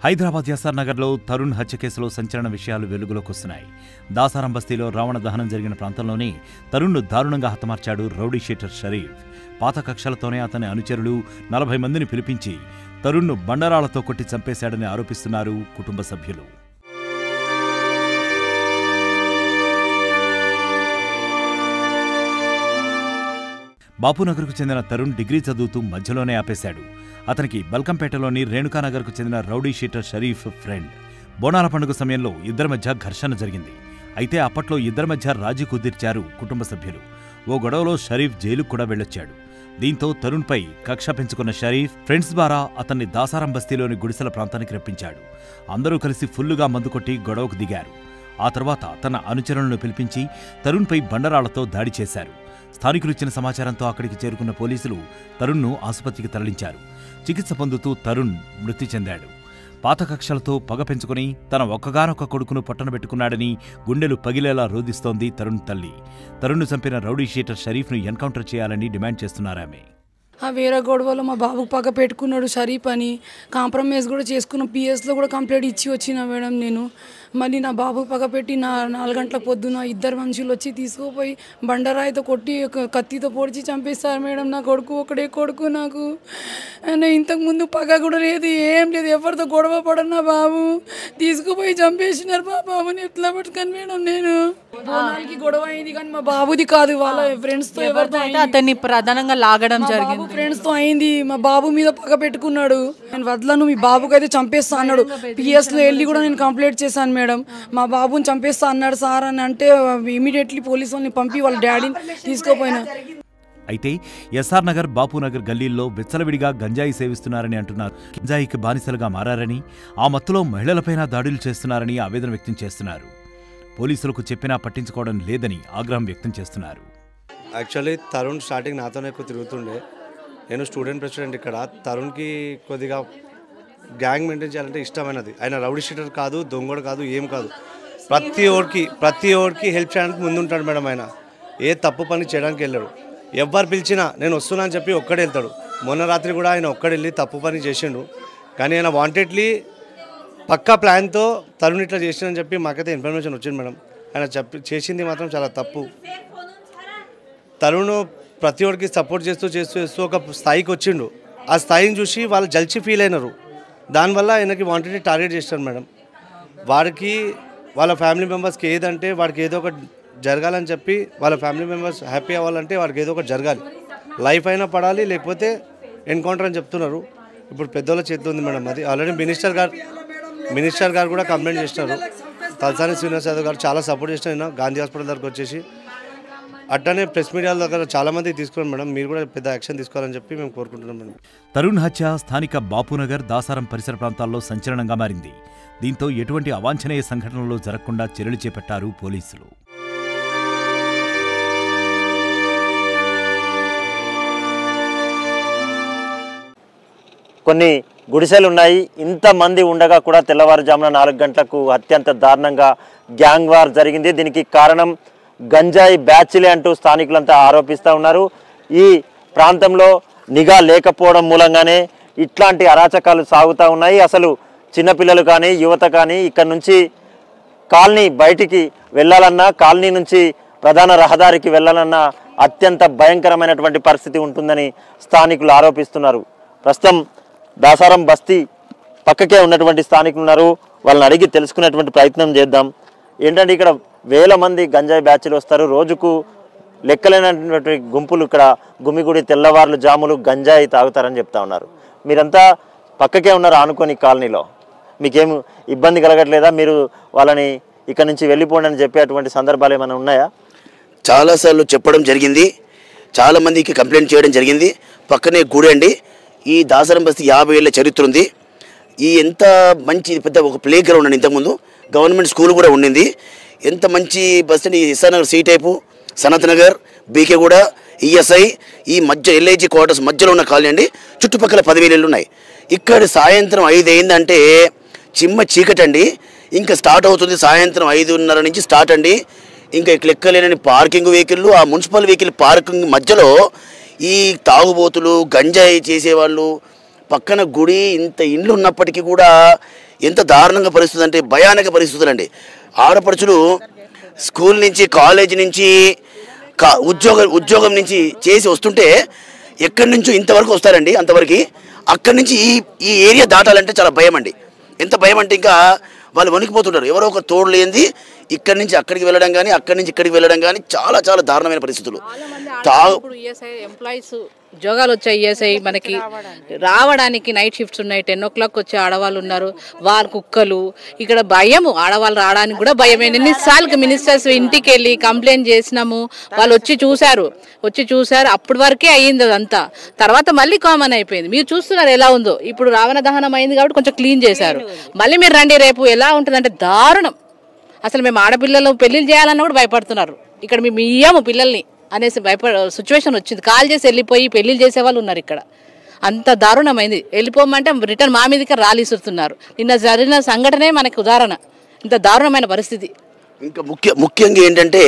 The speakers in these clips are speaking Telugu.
హైదరాబాద్ ఎస్ఆర్ నగర్లో తరుణ్ హత్య కేసులో సంచలన విషయాలు వెలుగులోకి వస్తున్నాయి దాసారం బస్తీలో రావణ దహనం జరిగిన ప్రాంతంలోనే తరుణ్ను దారుణంగా హతమార్చాడు రౌడీ షీటర్ షరీఫ్ పాత కక్షలతోనే అతని అనుచరులు నలభై మందిని పిలిపించి తరుణ్ను బండరాళ్లతో కొట్టి చంపేశాడని ఆరోపిస్తున్నారు కుటుంబ సభ్యులు బాపునగర్కు చెందిన తరుణ్ డిగ్రీ చదువుతూ మధ్యలోనే ఆపేశాడు అతనికి బల్కంపేటలోని రేణుకానగర్కు చెందిన రౌడీ షీటర్ షరీఫ్ ఫ్రెండ్ బోనాల పండుగ సమయంలో ఇద్దరి మధ్య ఘర్షణ జరిగింది అయితే అప్పట్లో ఇద్దరి మధ్య రాజీ కుదిర్చారు కుటుంబ సభ్యులు ఓ గొడవలో షరీఫ్ జైలుకు కూడా వెళ్ళొచ్చాడు దీంతో తరుణ్పై కక్ష పెంచుకున్న షరీఫ్ ఫ్రెండ్స్ ద్వారా అతన్ని దాసారం బస్తీలోని గుడిసెల ప్రాంతానికి రప్పించాడు అందరూ కలిసి ఫుల్లుగా మందు కొట్టి గొడవకు దిగారు ఆ తర్వాత తన అనుచరులను పిలిపించి తరుణ్పై బండరాళ్లతో దాడి చేశారు స్థానికులు ఇచ్చిన సమాచారంతో అక్కడికి చేరుకున్న పోలీసులు తరుణ్ను ఆసుపత్రికి తరలించారు చికిత్స పొందుతూ తరుణ్ మృతి చెందాడు పాత కక్షలతో పగ పెంచుకుని తన ఒక్కగానొక్క కొడుకును పట్టనబెట్టుకున్నాడని గుండెలు పగిలేలా రోధిస్తోంది తరుణ్ తల్లి తరుణ్ను చంపిన రౌడీ షీటర్ షరీఫ్ను ఎన్కౌంటర్ చేయాలని డిమాండ్ చేస్తున్నారామె ఆ వేరే గొడవలో మా బాబు పక్క పెట్టుకున్నాడు షరీఫ్ అని కాంప్రమైజ్ కూడా చేసుకున్నాం పిఎస్లో కూడా కంప్లైంట్ ఇచ్చి వచ్చిన మేడం నేను మళ్ళీ నా బాబు పక్క పెట్టి నా నాలుగు గంటల పొద్దున ఇద్దరు మనుషులు వచ్చి తీసుకుపోయి బండరాయితో కొట్టి ఒక కత్తితో పొడిచి చంపేస్తారు మేడం నా కొడుకు ఒకడే కొడుకు నాకు నేను ఇంతకు ముందు పగ కూడా లేదు ఏం లేదు ఎవరితో గొడవ పడను నా బాబు తీసుకుపోయి చంపేసినారు మా బాబుని ఎట్లా పట్టుకొని మేడం నేను బోనాలకి గొడవ అయింది కానీ మా బాబుది కాదు వాళ్ళ ఫ్రెండ్స్తో ఎవరితో అయితే అతన్ని ప్రధానంగా లాగడం మా జరిగింది బాబు ఫ్రెండ్స్ తో అయింది మా బాబు మీద పగ పెట్టుకున్నాడు నేను వదలను మీ బాబుకి అయితే చంపేస్తా అన్నాడు పిఎస్ లో వెళ్ళి కూడా నేను కంప్లైంట్ చేశాను మేడం మా బాబుని చంపేస్తా అన్నాడు సార్ అని అంటే ఇమీడియట్లీ పోలీస్ వాళ్ళని పంపి వాళ్ళ డాడీని తీసుకోపోయినా అయితే ఎస్ఆర్ నగర్ బాపునగర్ గల్లీల్లో విచ్చలవిడిగా గంజాయి సేవిస్తున్నారని అంటున్నారు గంజాయికి బానిసలుగా మారారని ఆ మత్తులో మహిళలపైన దాడులు చేస్తున్నారని ఆవేదన వ్యక్తం చేస్తున్నారు పోలీసులకు చెప్పినా పట్టించుకోవడం లేదని ఆగ్రహం వ్యక్తం చేస్తున్నారు యాక్చువల్లీ తరుణ్ స్టార్టింగ్ నాతోనే ఎక్కువ తిరుగుతుండే నేను స్టూడెంట్ ప్రెసిడెంట్ ఇక్కడ తరుణ్కి కొద్దిగా గ్యాంగ్ మెయింటైన్ చేయాలంటే ఇష్టమైనది ఆయన రౌడీ షీటర్ కాదు దొంగడు కాదు ఏం కాదు ప్రతి ఓడికి ప్రతి ఓడికి హెల్ప్ చేయడానికి ముందుంటాడు మేడం ఆయన ఏ తప్పు పని చేయడానికి వెళ్ళాడు ఎవరు పిలిచినా నేను వస్తున్నా అని చెప్పి ఒక్కడే వెళ్తాడు మొన్న రాత్రి కూడా ఆయన ఒక్కడెళ్ళి తప్పు పని చేసిండు కానీ ఆయన వాంటెడ్లీ పక్కా ప్లాన్తో తరుణ్ ఇట్లా చేసిందని చెప్పి మాకైతే ఇన్ఫర్మేషన్ వచ్చింది మేడం ఆయన చెప్పి చేసింది మాత్రం చాలా తప్పు తరుణ్ ప్రతి ఒక్కరికి సపోర్ట్ చేస్తూ చేస్తూ చేస్తూ ఒక స్థాయికి వచ్చిండు ఆ స్థాయిని చూసి వాళ్ళు జల్చి ఫీల్ అయినారు దానివల్ల ఆయనకి వాంటెడ్ టార్గెట్ చేస్తారు మేడం వాడికి వాళ్ళ ఫ్యామిలీ మెంబర్స్కి ఏదంటే వాడికి ఏదో ఒకటి జరగాలని చెప్పి వాళ్ళ ఫ్యామిలీ మెంబర్స్ హ్యాపీ అవ్వాలంటే వాడికి ఏదో ఒకటి జరగాలి లైఫ్ అయినా పడాలి లేకపోతే ఎన్కౌంటర్ అని చెప్తున్నారు ఇప్పుడు పెద్దోళ్ళ చేతిలో ఉంది మేడం అది ఆల్రెడీ మినిస్టర్ గారు మినిస్టర్ గారు కూడా కంప్లైంట్ చేసినారు తలసాని శ్రీనివాస్ యాదవ్ గారు చాలా సపోర్ట్ చేసినారు గాంధీ హాస్పిటల్ దగ్గరకు వచ్చేసి అట్లనే ప్రెస్ మీడియాల దగ్గర చాలా మంది తీసుకున్నాం మేడం మీరు కూడా పెద్ద యాక్షన్ తీసుకోవాలని చెప్పి మేము కోరుకుంటున్నాం మేడం తరుణ్ హత్య స్థానిక బాపునగర్ దాసారం పరిసర ప్రాంతాల్లో సంచలనంగా మారింది దీంతో ఎటువంటి అవాంఛనీయ సంఘటనలు జరగకుండా చర్యలు చేపట్టారు పోలీసులు కొన్ని గుడిసెలు ఉన్నాయి ఇంతమంది ఉండగా కూడా తెల్లవారుజామున నాలుగు గంటలకు అత్యంత దారుణంగా గ్యాంగ్ వార్ జరిగింది దీనికి కారణం గంజాయి బ్యాచ్లే అంటూ స్థానికులంతా ఆరోపిస్తూ ఉన్నారు ఈ ప్రాంతంలో నిఘా లేకపోవడం మూలంగానే ఇట్లాంటి అరాచకాలు సాగుతూ ఉన్నాయి అసలు చిన్నపిల్లలు కానీ యువత కానీ ఇక్కడ నుంచి కాలనీ బయటికి వెళ్ళాలన్నా కాలనీ నుంచి ప్రధాన రహదారికి వెళ్ళాలన్నా అత్యంత భయంకరమైనటువంటి పరిస్థితి ఉంటుందని స్థానికులు ఆరోపిస్తున్నారు ప్రస్తుతం దాసారం బస్తీ పక్కకే ఉన్నటువంటి స్థానికులు ఉన్నారు వాళ్ళని అడిగి తెలుసుకునేటువంటి ప్రయత్నం చేద్దాం ఏంటంటే ఇక్కడ వేల మంది గంజాయి బ్యాచ్లు వస్తారు రోజుకు లెక్కలేనటువంటి గుంపులు ఇక్కడ గుమిగుడి తెల్లవార్లు జాములు గంజాయి తాగుతారని చెప్తా ఉన్నారు మీరంతా పక్కకే ఉన్నారు ఆనుకొని ఈ కాలనీలో మీకేం ఇబ్బంది కలగట్లేదా మీరు వాళ్ళని ఇక్కడ నుంచి వెళ్ళిపోండి అని చెప్పేటువంటి సందర్భాలు ఏమైనా ఉన్నాయా చాలాసార్లు చెప్పడం జరిగింది చాలా మందికి కంప్లైంట్ చేయడం జరిగింది పక్కనే గుడి అండి ఈ దాసరం బస్తీ యాభై ఏళ్ళ చరిత్ర ఉంది ఈ ఎంత మంచి ఇది పెద్ద ఒక ప్లే గ్రౌండ్ అండి ఇంతకుముందు గవర్నమెంట్ స్కూల్ కూడా ఉండింది ఎంత మంచి బస్ అండి Issa Nagar C type Sanath Nagar BK Guda ESI ఈ మధ్య ఎల్ఐజీ క్వార్టర్స్ మధ్యలో ఉన్న కాలనీ అండి చుట్టుపక్కల పదివేలు ఇళ్ళు ఉన్నాయి ఇక్కడ సాయంత్రం ఐదు అయిందంటే చిమ్మ చీకటి అండి ఇంకా స్టార్ట్ అవుతుంది సాయంత్రం ఐదున్నర నుంచి స్టార్ట్ అండి ఇంకా లెక్కలేనని పార్కింగ్ వెహికల్ ఆ మున్సిపల్ వెహికల్ పార్కింగ్ మధ్యలో ఈ తాగుబోతులు గంజాయి చేసేవాళ్ళు పక్కన గుడి ఇంత ఇండ్లు ఉన్నప్పటికీ కూడా ఎంత దారుణంగా పరిస్థితి అంటే భయానక పరిస్థితులు అండి ఆడపడుచులు స్కూల్ నుంచి కాలేజ్ నుంచి కా ఉద్యోగ ఉద్యోగం నుంచి చేసి వస్తుంటే ఎక్కడి నుంచో ఇంతవరకు వస్తారండి అంతవరకు అక్కడి నుంచి ఈ ఈ ఏరియా దాటాలంటే చాలా భయం అండి ఎంత భయం అంటే ఇంకా వాళ్ళు వణికిపోతుంటారు ఎవరో ఒక తోడు లేనిది ఇక్కడి నుంచి అక్కడికి వెళ్ళడం కానీ అక్కడి నుంచి ఇక్కడికి వెళ్ళడం కానీ చాలా చాలా దారుణమైన పరిస్థితులు తా ఇప్పుడు ఈఎస్ఐ ఎంప్లాయీస్ ఉద్యోగాలు వచ్చాయి ఈఎస్ఐ మనకి రావడానికి నైట్ షిఫ్ట్స్ ఉన్నాయి టెన్ ఓ క్లాక్ వచ్చే ఆడవాళ్ళు ఉన్నారు వాళ్ళ కుక్కలు ఇక్కడ భయము ఆడవాళ్ళు రావడానికి కూడా భయమే ఎన్నిసార్లు మినిస్టర్స్ ఇంటికి వెళ్ళి కంప్లైంట్ చేసినాము వాళ్ళు వచ్చి చూశారు వచ్చి చూశారు అప్పటి వరకే అయ్యింది అదంతా తర్వాత మళ్ళీ కామన్ అయిపోయింది మీరు చూస్తున్నారు ఎలా ఉందో ఇప్పుడు రావణ దహనం అయింది కాబట్టి కొంచెం క్లీన్ చేశారు మళ్ళీ మీరు రండి రేపు ఎలా ఉంటుందంటే దారుణం అసలు మేము ఆడపిల్లలు పెళ్లిళ్ళు చేయాలన్నా కూడా భయపడుతున్నారు ఇక్కడ మేము ఇయ్యము పిల్లల్ని అనేసి భయపడ సిచ్యువేషన్ వచ్చింది కాల్ చేసి వెళ్ళిపోయి పెళ్లిళ్ళు చేసే వాళ్ళు ఉన్నారు ఇక్కడ అంత దారుణమైంది వెళ్ళిపోమంటే రిటర్న్ మా మీదకి రాలిస్తున్నారు నిన్న జరిగిన సంఘటనే మనకు ఉదాహరణ ఇంత దారుణమైన పరిస్థితి ఇంకా ముఖ్య ముఖ్యంగా ఏంటంటే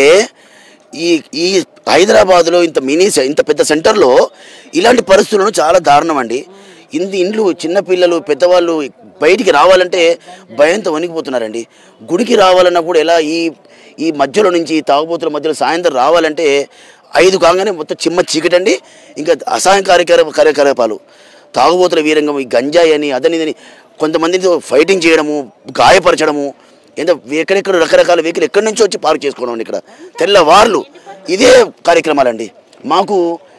ఈ ఈ హైదరాబాద్లో ఇంత మినీ సె- ఇంత పెద్ద సెంటర్లో ఇలాంటి పరిస్థితులను చాలా దారుణం అండి ఇన్ని ఇండ్లు చిన్నపిల్లలు పెద్దవాళ్ళు బయటికి రావాలంటే భయంతో వణికిపోతున్నారండి గుడికి రావాలన్నా కూడా ఎలా ఈ ఈ మధ్యలో నుంచి ఈ తాగుబోతుల మధ్యలో సాయంత్రం రావాలంటే ఐదు కాగానే మొత్తం చిమ్మ చీకటండి ఇంకా అసహాయ కార్యకర కార్యకలాపాలు తాగుబోతుల వీరంగం ఈ గంజాయి అని అదని ఇదని కొంతమందితో ఫైటింగ్ చేయడము గాయపరచడము ఏంటో ఎక్కడెక్కడ రకరకాల వెహికల్ ఎక్కడి నుంచో వచ్చి పార్క్ చేసుకోవడం ఇక్కడ తెల్లవార్లు ఇదే కార్యక్రమాలండి మాకు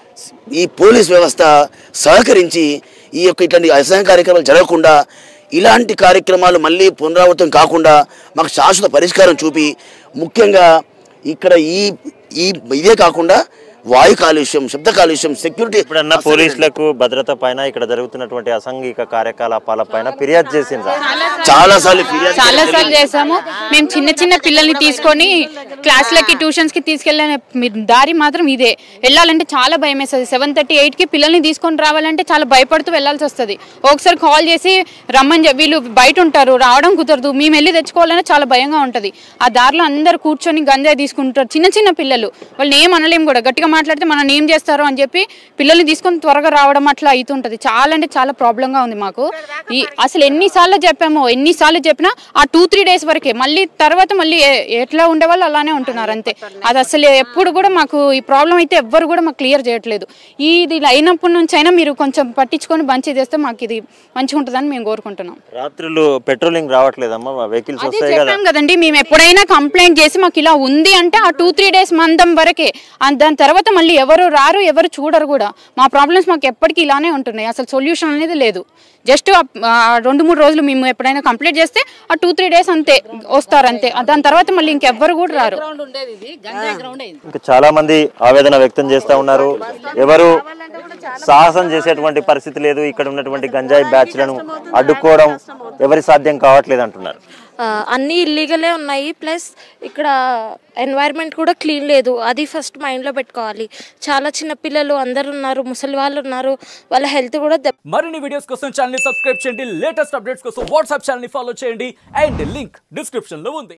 ఈ పోలీస్ వ్యవస్థ సహకరించి ఈ యొక్క ఇట్లాంటి అసహ్య కార్యక్రమాలు జరగకుండా ఇలాంటి కార్యక్రమాలు మళ్ళీ పునరావృతం కాకుండా మాకు శాశ్వత పరిష్కారం చూపి ముఖ్యంగా ఇక్కడ ఈ ఈ ఇదే కాకుండా వాయు కాలుష్యం శబ్ద కాలుష్యం సెక్యూరిటీ ఇప్పుడన్నా పోలీసులకు భద్రత పైన ఇక్కడ జరుగుతున్నటువంటి అసాంఘిక కార్యకలాపాల పైన ఫిర్యాదు చేసిండ్రా చాలా సార్లు ఫిర్యాదు చాలా సార్లు చేసాము మేము చిన్న చిన్న పిల్లల్ని తీసుకొని క్లాస్లకి ట్యూషన్స్ కి తీసుకెళ్ళిన మీ- దారి మాత్రం ఇదే వెళ్ళాలంటే చాలా భయం వేస్తుంది సెవెన్ థర్టీ ఎయిట్ కి పిల్లల్ని తీసుకొని రావాలంటే చాలా భయపడుతూ వెళ్ళాల్సి వస్తుంది ఒకసారి కాల్ చేసి రమ్మని చెప్పి వీళ్ళు బయట ఉంటారు రావడం కుదరదు మేము వెళ్ళి తెచ్చుకోవాలన్నా చాలా భయంగా ఉంటుంది ఆ దారిలో అందరు కూర్చొని గంజాయి తీసుకుంటారు చిన్న చిన్న పిల్లలు వాళ్ళని ఏం అనలేం కూడా గట్టిగా మాట్లాడితే మనం ఏం చేస్తారు అని చెప్పి పిల్లల్ని తీసుకొని త్వరగా రావడం అట్లా అవుతుంటది చాలా అంటే చాలా ప్రాబ్లంగా ఉంది మాకు ఈ అసలు ఎన్నిసార్లు చెప్పామో ఎన్నిసార్లు చెప్పినా ఆ టూ త్రీ డేస్ వరకే మళ్ళీ తర్వాత మళ్ళీ ఏ- ఎట్లా ఉండేవాళ్ళు అలానే ఉంటున్నారు అంతే అది అసలు ఎప్పుడు కూడా మాకు ఈ ప్రాబ్లం అయితే ఎవ్వరు కూడా మాకు క్లియర్ చేయట్లేదు ఇది ఇలా అయినప్పటి నుంచి అయినా మీరు కొంచెం పట్టించుకొని మంచి చేస్తే మాకు ఇది మంచిగా ఉంటుందని మేము కోరుకుంటున్నాం రాత్రులు పెట్రోలింగ్ రావట్లేదమ్మా వెహికల్స్ అదే వస్తాయి కదా చెప్పాం కదండి మేము ఎప్పుడైనా కంప్లైంట్ చేసి మాకు ఇలా ఉంది అంటే ఆ టూ త్రీ డేస్ మందం వరకే ఆ దాని తర్వాత మళ్ళీ ఎవరు రారు ఎవరు చూడరు కూడా మా ప్రాబ్లమ్స్ మాకు ఎప్పటికీ ఇలానే ఉంటున్నాయి అసలు సొల్యూషన్ అనేది లేదు జస్ట్ రెండు మూడు రోజులు మేము ఎప్పుడైనా కంప్లీట్ చేస్తే ఆ టూ త్రీ డేస్ అంతే వస్తారు అంతే ఆ దాని తర్వాత మళ్ళీ ఇంకెవ్వరు కూడా రారు గ్రౌండ్ ఉండేది ఇది గంజాయి గ్రౌండ్ అయింది ఇంకా చాలా మంది ఆవేదన వ్యక్తం చేస్తా ఉన్నారు ఎవరు సాహసం చేసేటువంటి పరిస్థితి లేదు ఇక్కడ ఉన్నటువంటి గంజాయి బ్యాచ్లను అడ్డుకోవడం ఎవరి సాధ్యం కావట్లేదు అంటున్నారు ఆ, అన్నీ ఇల్లీగలే ఉన్నాయి ప్లస్ ఇక్కడ ఎన్వైర్న్మెంట్ కూడా క్లీన్ లేదు అది ఫస్ట్ మైండ్లో పెట్టుకోవాలి చాలా చిన్న పిల్లలు అందరు ఉన్నారు ముసలి వాళ్ళు ఉన్నారు వాళ్ళ హెల్త్ కూడా దెబ్బ మరిన్ని వీడియోస్ కోసం ఛానల్ ని సబ్స్క్రైబ్ చేయండి లేటెస్ట్ అప్డేట్స్ కోసం వాట్సాప్ ఛానల్ ని ఫాలో చేయండి అండ్ లింక్ డిస్క్రిప్షన్ లో ఉంది